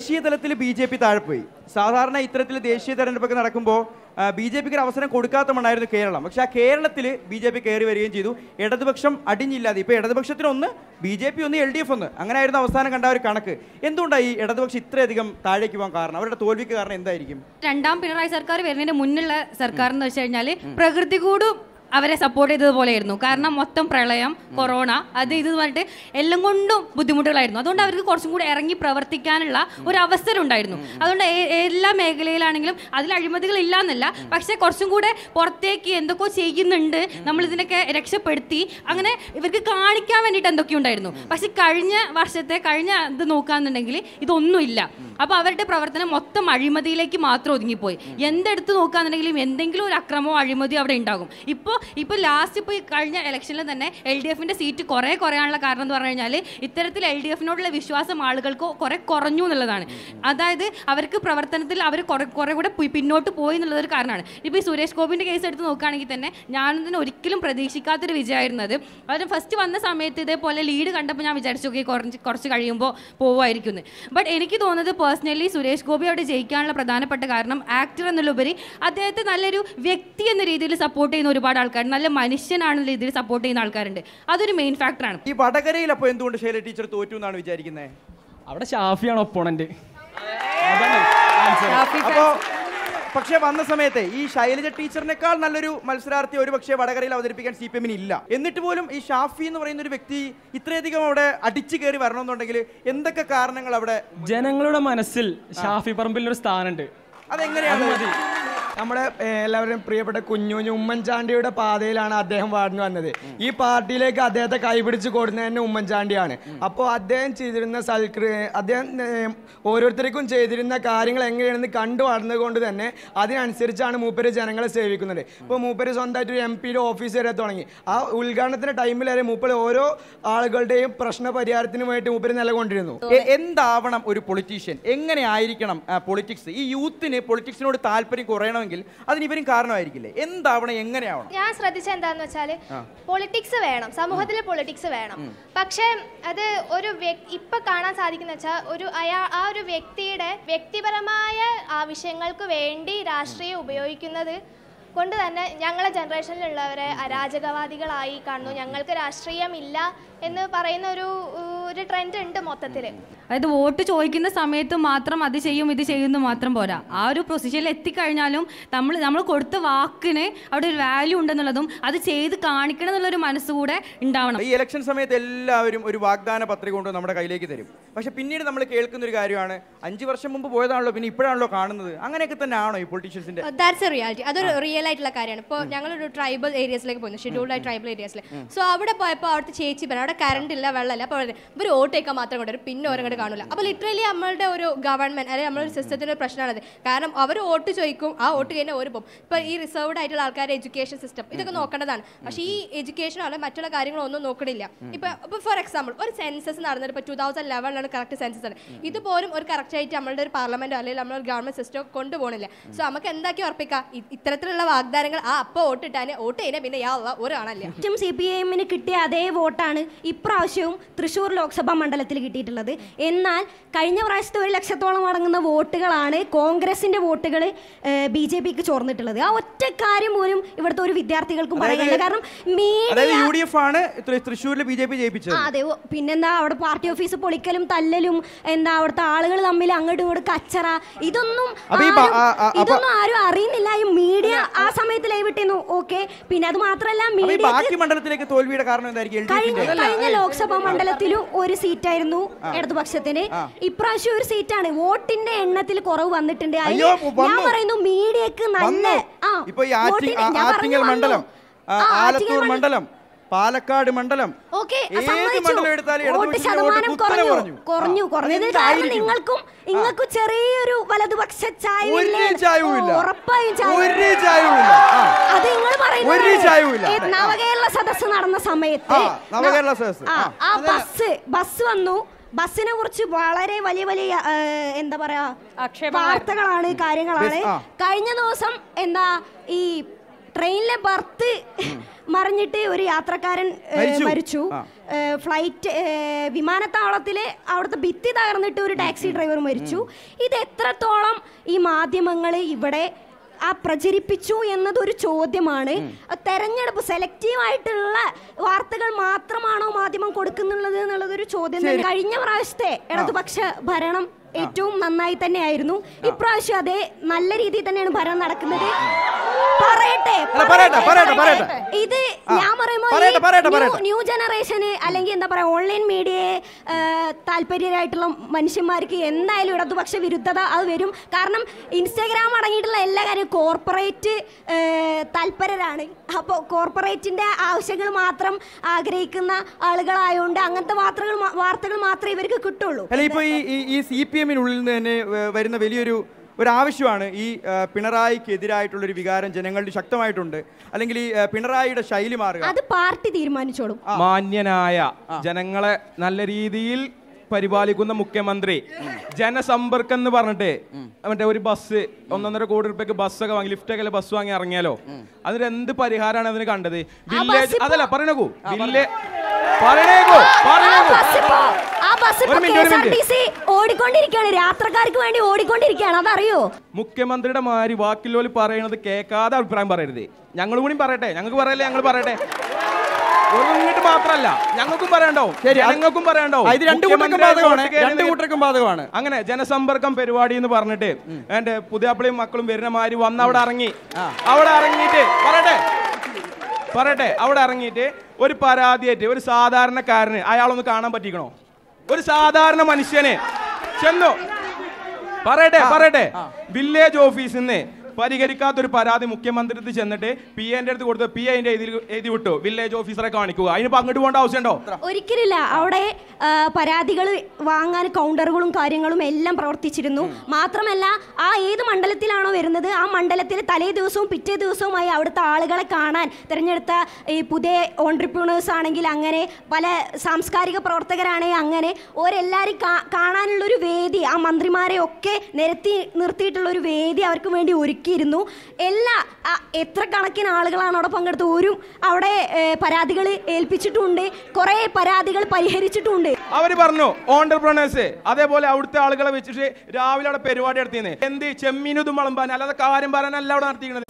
ദേശീയ തലത്തിൽ B J P താഴെ പോയി സാധാരണ ഇത്തരത്തിൽ ദേശീയ തെരഞ്ഞെടുപ്പൊക്കെ നടക്കുമ്പോൾ ബി ജെ പിക്ക് ഒരു അവസരം കൊടുക്കാത്ത മണ്ണായിരുന്നു കേരളം പക്ഷെ ആ കേരളത്തിൽ ബി ജെ പി കയറി വരികയും ചെയ്തു ഇടതുപക്ഷം അടിഞ്ഞില്ലാതെ ഇപ്പൊ ഇടതുപക്ഷത്തിന് ഒന്ന് ബി ജെ പി ഒന്ന് എൽ ഡി എഫ് ഒന്ന് അങ്ങനെയായിരുന്നു അവസാനം കണ്ട ഒരു കണക്ക് എന്തുകൊണ്ടാണ് ഈ ഇടതുപക്ഷം ഇത്രയധികം താഴേക്ക് പോകാൻ കാരണം അവരുടെ തോൽവിക്ക് കാരണം എന്തായിരിക്കും രണ്ടാം പിണറായി സർക്കാർ വരുന്നതിന് മുന്നുള്ള സർക്കാർ എന്ന് വെച്ച് കഴിഞ്ഞാൽ പ്രകൃതി കൂടും അവരെ സപ്പോർട്ട് ചെയ്തതുപോലെയായിരുന്നു കാരണം മൊത്തം പ്രളയം കൊറോണ അത് ഇത് പറഞ്ഞിട്ട് എല്ലാം കൊണ്ടും ബുദ്ധിമുട്ടുകളായിരുന്നു അതുകൊണ്ട് അവർക്ക് കുറച്ചും കൂടി ഇറങ്ങി പ്രവർത്തിക്കാനുള്ള ഒരു അവസരം ഉണ്ടായിരുന്നു അതുകൊണ്ട് ഏ- എല്ലാ മേഖലയിലാണെങ്കിലും അതിൽ അഴിമതികൾ ഇല്ല എന്നല്ല പക്ഷെ കുറച്ചും കൂടെ പുറത്തേക്ക് എന്തൊക്കെയോ ചെയ്യുന്നുണ്ട് നമ്മൾ ഇതിനൊക്കെ രക്ഷപ്പെടുത്തി അങ്ങനെ ഇവർക്ക് കാണിക്കാൻ വേണ്ടിയിട്ട് എന്തൊക്കെയോ ഉണ്ടായിരുന്നു പക്ഷെ കഴിഞ്ഞ വർഷത്തെ കഴിഞ്ഞ ഇത് നോക്കാന്നുണ്ടെങ്കിൽ ഇതൊന്നുമില്ല അപ്പൊ അവരുടെ പ്രവർത്തനം മൊത്തം അഴിമതിയിലേക്ക് മാത്രം ഒതുങ്ങിപ്പോയി എന്തെടുത്ത് നോക്കാന്നുണ്ടെങ്കിലും എന്തെങ്കിലും ഒരു അക്രമമോ അഴിമതിയോ അവിടെ ഉണ്ടാകും ഇപ്പോൾ ഇപ്പോൾ ലാസ്റ്റ് ഇപ്പോൾ ഈ കഴിഞ്ഞ ഇലക്ഷനിൽ തന്നെ എൽ ഡി എഫിന്റെ സീറ്റ് കുറേ കുറയാനുള്ള കാരണം എന്ന് പറഞ്ഞു കഴിഞ്ഞാൽ ഇത്തരത്തിൽ എൽ ഡി എഫിനോടുള്ള വിശ്വാസം ആളുകൾക്ക് കുറെ കുറഞ്ഞു എന്നുള്ളതാണ് അതായത് അവർക്ക് പ്രവർത്തനത്തിൽ അവർ കുറെ കുറെ കൂടെ പി- പിന്നോട്ട് പോയി എന്നുള്ളതൊരു കാരണമാണ് ഇപ്പോൾ ഈ സുരേഷ് ഗോപിന്റെ കേസ് എടുത്ത് നോക്കുകയാണെങ്കിൽ തന്നെ ഞാനതിന് ഒരിക്കലും പ്രതീക്ഷിക്കാത്തൊരു വിജയമായിരുന്നത് അവർ ഫസ്റ്റ് വന്ന സമയത്ത് ഇതേപോലെ ലീഡ് കണ്ടപ്പോൾ ഞാൻ വിചാരിച്ചു ഓക്കെ കുറച്ച് കുറച്ച് കഴിയുമ്പോൾ പോവുമായിരിക്കും എന്ന് ബട്ട് എനിക്ക് തോന്നുന്നത് പേഴ്സണലി സുരേഷ് ഗോപി അവിടെ ജയിക്കാനുള്ള പ്രധാനപ്പെട്ട കാരണം ആക്ടർ എന്നുള്ളപരി അദ്ദേഹത്തെ നല്ലൊരു വ്യക്തി എന്ന രീതിയിൽ സപ്പോർട്ട് ചെയ്യുന്ന ഒരുപാട് ആൾക്കാർ നല്ല മനുഷ്യനാണെന്ന രീതിയിൽ സപ്പോർട്ട് ചെയ്യുന്ന ആൾക്കാരുണ്ട് അതൊരു മെയിൻ ഫാക്ടറാണ് ഈ വടകരയിൽ അപ്പോൾ എന്തുകൊണ്ട് ശൈല ടീച്ചർ തോറ്റു എന്നാണ് വിചാരിക്കുന്നത് അവിടെ ഷാഫിയാണ് ഒപ്പോണന്റ് അപ്പോ പക്ഷേ വന്ന സമയത്തെ ഈ ശൈലജ ടീച്ചറിനേക്കാൾ നല്ലൊരു മത്സരാർത്ഥി ഒരു പക്ഷേ വടകരയിൽ അവതരിപ്പിക്കാൻ സി പി എമ്മിന് ഇല്ല എന്നിട്ട് പോലും ഈ ഷാഫി എന്ന് പറയുന്ന ഒരു വ്യക്തി ഇത്രയധികം അവിടെ അടിച്ചു കയറി വരണമെന്നുണ്ടെങ്കിൽ എന്തൊക്കെ കാരണങ്ങൾ അവിടെ ജനങ്ങളുടെ മനസ്സിൽ ഷാഫി പറമ്പിൽ ഒരു സ്ഥാനമുണ്ട് അതെങ്ങനെയാണ് നമ്മുടെ ഏഹ്, എല്ലാവരുടെയും പ്രിയപ്പെട്ട കുഞ്ഞുഞ്ഞു ഉമ്മൻചാണ്ടിയുടെ പാതയിലാണ് അദ്ദേഹം വളർന്നു വന്നത് ഈ പാർട്ടിയിലേക്ക് അദ്ദേഹത്തെ കൈപിടിച്ച് കൊടുക്കുന്നത് തന്നെ ഉമ്മൻചാണ്ടിയാണ് അപ്പോൾ അദ്ദേഹം ചെയ്തിരുന്ന സൽകൃ അദ്ദേഹം ഏഹ്, ഓരോരുത്തർക്കും ചെയ്തിരുന്ന കാര്യങ്ങൾ എങ്ങനെയാണെന്ന് കണ്ടു വളർന്നുകൊണ്ട് തന്നെ അതിനനുസരിച്ചാണ് മൂപ്പര് ജനങ്ങളെ സേവിക്കുന്നത് ഇപ്പോൾ മൂപ്പര് സ്വന്തമായിട്ട് ഒരു എം പിയുടെ ഓഫീസ് വരെ തുടങ്ങി ആ ഉദ്ഘാടനത്തിന്റെ ടൈമിൽ വരെ മൂപ്പര് ഓരോ ആളുകളുടെയും പ്രശ്ന പരിഹാരത്തിന് വേണ്ടി മൂപ്പര് നിലകൊണ്ടിരുന്നു എ- എന്താവണം ഒരു പൊളിറ്റീഷ്യൻ എങ്ങനെ ആയിരിക്കണം പൊളിറ്റിക്സ് ഈ യൂത്തിന് പൊളിറ്റിക്സിനോട് താല്പര്യം കുറയണമെങ്കിൽ അതിന് ഇവരും കാരണമായിരിക്കില്ലേ എന്താവണം എങ്ങനെയാവണം ഞാൻ ശ്രദ്ധിച്ച എന്താന്ന് വെച്ചാല് ആ. പൊളിറ്റിക്സ് വേണം സമൂഹത്തിൽ പൊളിറ്റിക്സ് വേണം പക്ഷേ അത് ഒരു വ്യക്- ഇപ്പൊ കാണാൻ സാധിക്കുന്ന വെച്ചാൽ ഒരു അയാ ആ ഒരു വ്യക്തിയുടെ വ്യക്തിപരമായ ആവശ്യങ്ങൾക്ക് വേണ്ടി രാഷ്ട്രീയം ഉപയോഗിക്കുന്നത് കൊണ്ട് തന്നെ ഞങ്ങളെ ജനറേഷനിലുള്ളവരെ അരാജകവാദികളായി കാണുന്നു ഞങ്ങൾക്ക് രാഷ്ട്രീയമില്ല എന്ന് പറയുന്ന ഒരു ഒരു ട്രെൻഡ് ഉണ്ട് മൊത്തത്തില് അതായത് വോട്ട് ചോദിക്കുന്ന സമയത്ത് മാത്രം അത് ചെയ്യും ഇത് ചെയ്യുന്നു മാത്രം പോരാ ആ ഒരു പൊസിഷനിൽ എത്തിക്കഴിഞ്ഞാലും നമ്മൾ നമ്മൾ കൊടുത്ത വാക്കിന് അവിടെ ഒരു വാല്യൂ ഉണ്ടെന്നുള്ളതും അത് ചെയ്ത് കാണിക്കണം എന്നുള്ളൊരു മനസ്സുകൂടെ ഉണ്ടാവണം ഈ ഇലക്ഷൻ സമയത്ത് എല്ലാവരും ഒരു വാഗ്ദാന പത്രിക കൊണ്ട് നമ്മുടെ കയ്യിലേക്ക് തരും പക്ഷെ പിന്നീട് നമ്മൾ കേൾക്കുന്ന ഒരു കാര്യമാണ് അഞ്ച് വർഷം മുമ്പ് പോയതാണല്ലോ പിന്നെ ഇപ്പോഴാണല്ലോ കാണുന്നത് അങ്ങനെയൊക്കെ തന്നെ ആണോ ഈ പൊളിറ്റീഷ്യൻസിന്റെ ദാറ്റ്സ് എ റിയാലിറ്റി അതൊരു റിയൽ ആയിട്ടുള്ള കാര്യമാണ് ഇപ്പോൾ ഞങ്ങളൊരു ട്രൈബൽ ഏരിയസിലേക്ക് പോകുന്നു ഷെഡ്യൂൾഡ് ആയി ട്രൈബൽ ഏരിയസിൽ സോ അവിടെ പോയപ്പോൾ അവിടുത്തെ ചേച്ചി പറഞ്ഞു അവിടെ കറണ്ട് ഇല്ല വെള്ളമില്ല അപ്പോൾ ഇവർ വോട്ടേക്കാൻ മാത്രം കൊണ്ടുവരും പിന്നെ ഓരങ്ങോട്ട് കാണൂല അപ്പോൾ ലിറ്ററലി നമ്മളുടെ ഒരു ഗവൺമെന്റ് അല്ലെങ്കിൽ നമ്മളൊരു സിസ്റ്റത്തിന്റെ ഒരു പ്രശ്നമാണത് കാരണം അവർ വോട്ട് ചോദിക്കും ആ വോട്ട് കഴിഞ്ഞാൽ ഒരു പോകും ഇപ്പോൾ ഈ റിസർവ്ഡ് ആയിട്ടുള്ള ആൾക്കാരുടെ എഡ്യൂക്കേഷൻ സിസ്റ്റം ഇതൊക്കെ നോക്കേണ്ടതാണ് പക്ഷേ ഈ എഡ്യൂക്കേഷനോ അല്ലെങ്കിൽ മറ്റുള്ള കാര്യങ്ങളൊന്നും നോക്കണില്ല ഇപ്പോൾ ഇപ്പോൾ ഫോർ എക്സാമ്പിൾ ഒരു സെൻസസ് നടന്നത് ഇപ്പോൾ ടൂ തൗസൻഡ് ലെവനിലാണ് കറക്റ്റ് സെൻസസ് ആണ് ഇതുപോലും ഒരു കറക്റ്റ് ആയിട്ട് നമ്മളുടെ ഒരു പാർലമെന്റോ അല്ലെങ്കിൽ നമ്മളൊരു ഗവൺമെന്റ് സിസ്റ്റം കൊണ്ടുപോകണില്ല സോ നമുക്ക് എന്താക്കി ഉറപ്പിക്കാം ഇ- ഇത്തരത്തിലുള്ള വാഗ്ദാനങ്ങൾ ആ അപ്പോൾ വോട്ടിട്ടാന് വോട്ട് കഴിഞ്ഞാൽ പിന്നെ യാ അള്ളാ, ഒരു കാണാനില്ല ഏറ്റവും സി പി എമ്മിന് കിട്ടിയ അതേ വോട്ടാണ് ഇപ്രാവശ്യവും തൃശ്ശൂർ ലോക്സഭാ മണ്ഡലത്തിൽ കിട്ടിയിട്ടുള്ളത് എന്നാൽ കഴിഞ്ഞ പ്രാവശ്യത്തെ ഒരു ലക്ഷത്തോളം അടങ്ങുന്ന വോട്ടുകളാണ് കോൺഗ്രസിന്റെ വോട്ടുകൾ ബി ജെ പിക്ക് ചോർന്നിട്ടുള്ളത് ആ ഒറ്റ കാര്യം പോലും ഇവിടുത്തെ ഒരു വിദ്യാർത്ഥികൾക്കും പറയാനില്ല കാരണം അതായത് മീഡിയ യു ഡി എഫ് ആണ് തൃ- തൃശ്ശൂരിൽ ബി ജെ പി ജയിപ്പിച്ചത് ആ, അതെ ഓ, പിന്നെന്താ അവിടെ പാർട്ടി ഓഫീസ് പൊളിക്കലും തല്ലലും എന്താ അവിടുത്തെ ആളുകൾ തമ്മിൽ അങ്ങോട്ടും ഇങ്ങോട്ടും കച്ചറ ഇതൊന്നും അപ്പൊ ഈ ബ- ആരും- ആ, ആ, അപ്പൊ- ഇതൊന്നും ആരും അറിയുന്നില്ല ഈ മീഡിയ ആ സമയത്ത് ലൈവ് ഇട്ടിരുന്നു ഓക്കെ പിന്നെ അത് മാത്രമല്ല അപ്പൊ ഈ മീഡിയ ബാക്കി മണ്ഡലത്തിലേക്ക് തോൽവിയുടെ കാരണം എന്തായിരിക്കും എൽ ഡി കഴിഞ്ഞ എഫിന്റെ കഴിഞ്ഞ ലോക്സഭാ മണ്ഡലത്തിലും ഒരു സീറ്റായിരുന്നു ഇടതുപക്ഷത്തിന് ഇപ്രാവശ്യം ഒരു സീറ്റാണ് വോട്ടിന്റെ എണ്ണത്തിൽ കുറവ് വന്നിട്ടുണ്ട് അതിന് അയ്യോ, വന്നു. ഞാൻ പറയുന്നു മീഡിയക്ക് നല്ല വന്നു ആ ഇപ്പൊ ഈ ആറ്റി- വോട്ടിന് ആ- ഞാൻ പറഞ്ഞു ആറ്റിങ്ങൽ വന്നു. മണ്ഡലം ആ, ആ, ആറ്റിങ്ങൽ ആലത്തൂർ മണ്ഡലം. മണ്ഡലം പാലക്കാട് മണ്ഡലം ഓക്കെ ഏത് മണ്ഡലം എടുത്താലും വോട്ട് ഇടതുപക്ഷത്തിന്റെ വോട്ട് ശതമാനം കുത്തനെ കുറഞ്ഞു കുറഞ്ഞു. കുറഞ്ഞു ആ, കുറഞ്ഞത് കാരണം അതെന്തായിരിക്കും? നിങ്ങൾക്കും നിങ്ങൾക്കും ചെറിയൊരു വലതുപക്ഷ ചായവില്ലേ? ഒരു ചായവുമില്ല. ഓ, ഉറപ്പായും ചായവില്ല. ഒരു ചായവുമില്ല. ആ. അത് നിങ്ങൾ ഒരു ചായവുമില്ല. പറയുന്നത് നവകേരള സദസ്സ് നടന്ന സമയത്ത് ആ, നവകേരള സദസ്സ്. ആ, ആ. ആ ബസ് ബസ് വന്നു ബസ്സിനെ കുറിച്ച് വളരെ വലിയ വലിയ ആ, എന്താ പറയാ വാർത്തകളാണ് കാര്യങ്ങളാണ് ബസ്, ആ. കഴിഞ്ഞ ദിവസം എന്താ ഈ ട്രെയിനിലെ ബർത്ത് മറിഞ്ഞിട്ട് ഒരു യാത്രക്കാരൻ ഏ, മരിച്ചു. മരിച്ചു ആ. ഏ, ഫ്ലൈറ്റ് ഏ, വിമാനത്താവളത്തിലെ അവിടുത്തെ ഭിത്തി തകർന്നിട്ട് ഒരു ടാക്സി ഡ്രൈവർ മരിച്ചു ഇത് എത്രത്തോളം ഈ മാധ്യമങ്ങൾ ഇവിടെ ആ പ്രചരിപ്പിച്ചു എന്നതൊരു ചോദ്യമാണ് തെരഞ്ഞെടുപ്പ് സെലക്റ്റീവ് ആയിട്ടുള്ള വാർത്തകൾ മാത്രമാണോ മാധ്യമം കൊടുക്കുന്നുള്ളത് എന്നുള്ളതൊരു ചോദ്യം തന്നെ കഴിഞ്ഞ പ്രാവശ്യത്തെ ഇടതുപക്ഷ ഭരണം ഏറ്റവും നന്നായി തന്നെയായിരുന്നു ഇപ്രാവശ്യം അതേ നല്ല രീതിയിൽ തന്നെയാണ് ഭരണം നടക്കുന്നത് പറയട്ടെ അല്ല, പറയട്ടെ, പറയട്ടെ, പറയട്ടെ. ഇത് ആ, ഞാൻ പറയുമ്പോൾ പറയട്ടെ, പറയട്ടെ, ഈ ന്യൂ- പറയട്ടെ. ന്യൂ ജനറേഷന് അല്ലെങ്കിൽ എന്താ പറയാ ഓൺലൈൻ മീഡിയയെ താല്പര്യരായിട്ടുള്ള മനുഷ്യന്മാർക്ക് എന്തായാലും ഇടതുപക്ഷ വിരുദ്ധത അത് വരും കാരണം ഇൻസ്റ്റാഗ്രാം അടങ്ങിയിട്ടുള്ള എല്ലാ കാര്യവും കോർപ്പറേറ്റ് താല്പര്യരാണ് അപ്പോൾ കോർപ്പറേറ്റിന്റെ ആവശ്യങ്ങൾ മാത്രം ആഗ്രഹിക്കുന്ന ആളുകളായതുകൊണ്ട് അങ്ങനത്തെ വാർത്തകൾ മാ- വാർത്തകൾ മാത്രമേ ഇവർക്ക് കിട്ടുള്ളൂ അല്ല ഇപ്പോൾ ഈ ഈ- ഈ സി പി എമ്മിനുള്ളിൽ നിന്ന് തന്നെ വ- വരുന്ന വലിയൊരു ഒരു ആവശ്യമാണ് ഈ ആ, പിണറായിക്കെതിരായിട്ടുള്ളൊരു വികാരം ജനങ്ങളിൽ ശക്തമായിട്ടുണ്ട് അല്ലെങ്കിൽ ഈ ആ, പിണറായിയുടെ ശൈലി മാറുക അത് പാർട്ടി തീരുമാനിച്ചോളും മാന്യനായ ജനങ്ങളെ നല്ല രീതിയിൽ പരിപാലിക്കുന്ന മുഖ്യമന്ത്രി ജനസമ്പർക്കം എന്ന് പറഞ്ഞിട്ട് മറ്റേ ഒരു ബസ് ഒന്നൊന്നര കോടി റുപ്യക്ക് ബസ്സൊക്കെ വാങ്ങി ലിഫ്റ്റ് ഒക്കെ ബസ് വാങ്ങി ഇറങ്ങിയാലോ അതിന് എന്ത് പരിഹാരമാണ് അതിന് കണ്ടത് വില്ലേജ് അതല്ല പറയണകൂ വില്ലേ പറയണേക്കോ ആ പറയണേക്കോ ബസ് ഇപ്പോ ആ ബസ് ഇപ്പോ ഒരു കെ മിനിറ്റ്, ഒരു S R T minute. C ഓടിക്കൊണ്ടിരിക്കുകയാണ് യാത്രക്കാർക്ക് വേണ്ടി ഓടിക്കൊണ്ടിരിക്കുകയാണ് അതറിയോ മുഖ്യമന്ത്രിയുടെ മാതിരി ബാക്കിയുള്ളവർ പറയണത് കേൾക്കാതെ അഭിപ്രായം പറയരുത് ഞങ്ങൾ കൂടി പറയട്ടെ ഞങ്ങൾക്ക് പറയല്ലേ ഞങ്ങൾ പറയട്ടെ ഒരു ഇങ്ങോട്ട് മാത്രല്ല ഞങ്ങൾക്കും പറയണ്ടോ ശരി, അത് ഞങ്ങൾക്കും പറയണ്ടോ ആ, ഇത് രണ്ട് കൂട്ടർക്കും മുഖ്യമന്ത്രി ബാധകമാണ് വോട്ട് കേറി രണ്ട് കൂട്ടർക്കും ബാധകമാണ് അങ്ങനെ ജനസമ്പർക്കം പരിപാടി എന്ന് പറഞ്ഞിട്ട് എന്റെ പുതിയാപ്പിളയും മക്കളും വരുന്ന മാതിരി വന്ന് അവിടെ ഇറങ്ങി അവിടെ ഇറങ്ങിയിട്ട് പറയട്ടെ പറയട്ടെ അവിടെ ഇറങ്ങിയിട്ട് ഒരു പരാതിയായിട്ട് ഒരു സാധാരണക്കാരന് അയാളൊന്ന് കാണാൻ പറ്റിക്കണോ ഒരു സാധാരണ മനുഷ്യനെ ചെന്നു പറയട്ടെ പറയട്ടെ വില്ലേജ് ഓഫീസിൽ നിന്ന് പരിഹരിക്കാത്തൊരു പരാതി മുഖ്യമന്ത്രി ചെന്നിട്ട് പി എന്റെ അടുത്ത് കൊടുത്ത് പി അതിന്റെ എഴുതി വിട്ടു വില്ലേജ് ഓഫീസറെ കാണിക്കുക അതിനിപ്പോ അങ്ങോട്ട് പോകേണ്ട ആവശ്യമുണ്ടോ ഒരിക്കലില്ല അവിടെ പരാതികൾ വാങ്ങാൻ കൗണ്ടറുകളും കാര്യങ്ങളും എല്ലാം പ്രവർത്തിച്ചിരുന്നു മാത്രമല്ല ആ ഏത് മണ്ഡലത്തിലാണോ വരുന്നത് ആ മണ്ഡലത്തിൽ തലേ ദിവസവും പിറ്റേ ദിവസവുമായി അവിടുത്തെ ആളുകളെ കാണാൻ തിരഞ്ഞെടുത്ത ഈ പുതിയ ഓൺട്രപ്രണേഴ്സ് ആണെങ്കിൽ അങ്ങനെ പല സാംസ്കാരിക പ്രവർത്തകരാണെങ്കിൽ അങ്ങനെ ഓരെല്ലാവരും കാ- കാണാനുള്ളൊരു വേദി ആ മന്ത്രിമാരെ ഒക്കെ നിരത്തി നിർത്തിയിട്ടുള്ള ഒരു വേദി അവർക്ക് വേണ്ടി ഒരുക്കിയിരുന്നു എല്ലാ ആ, എത്ര കണക്കിന് ആളുകളാണ് അവിടെ പങ്കെടുത്തത് ഒരു അവിടെ പരാതികൾ ഏൽപ്പിച്ചിട്ടുണ്ട് കുറേ പരാതികൾ പരിഹരിച്ചിട്ടുണ്ട് അവര് പറഞ്ഞു ഓണ്ടർപ്രണേഴ്സ് അതേപോലെ അവിടുത്തെ ആളുകളെ വെച്ചിട്ട് രാവിലെ അവിടെ പരിപാടി നടത്തിയെന്ന് എന്ത് ചെമ്മീനുതും വളമ്പാൻ അല്ലാതെ കാര്യം പറയാനല്ല അവിടെ നടത്തിയിരുന്നത്